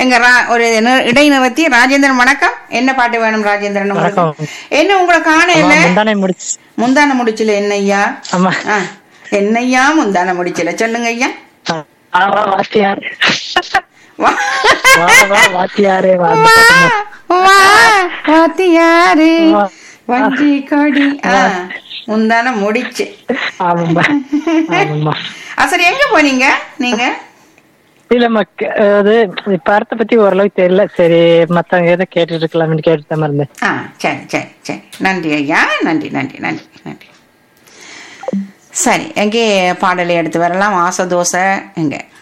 எங்க ரா- ஒரு நி- இடைநிறுத்தி ராஜேந்திரன் வணக்கம் என்ன பாட்டு வேணும் ராஜேந்திரன் உங்களுக்கு? வணக்கம். என்ன உங்களை காணையில ஆமா, முந்தானை முடிச்சு முந்தான முடிச்சல என்னய்யா ஆமா ஆ, என்னய்யா முந்தான முடிச்சல சொல்லுங்க ஐயா வா, வா, வாத்தியார் வா. வா, வா, வாத்தியாரே வா அந்த வா, பாட்டு வா, வாத்தியாரு வா. வஞ்சி கொடி ஆ, முந்தான முடிச்சு ஆமாம்மா ஆமாம்மா ஆ, சரி எங்க போனீங்க நீங்க இல்ல மக்க அது படத்தை பத்தி ஓரளவுக்கு தெரியல சரி மத்தவங்க ஏதோ கேட்டுட்டு இருக்கலாம்னு கேட்டு தான் இருந்தேன் ஆ சரி சரி சரி நன்றி ஐயா நன்றி நன்றி நன்றி நன்றி சரி எங்கே பாடலை எடுத்து வரலாம் ஆசை தோசை எங்கே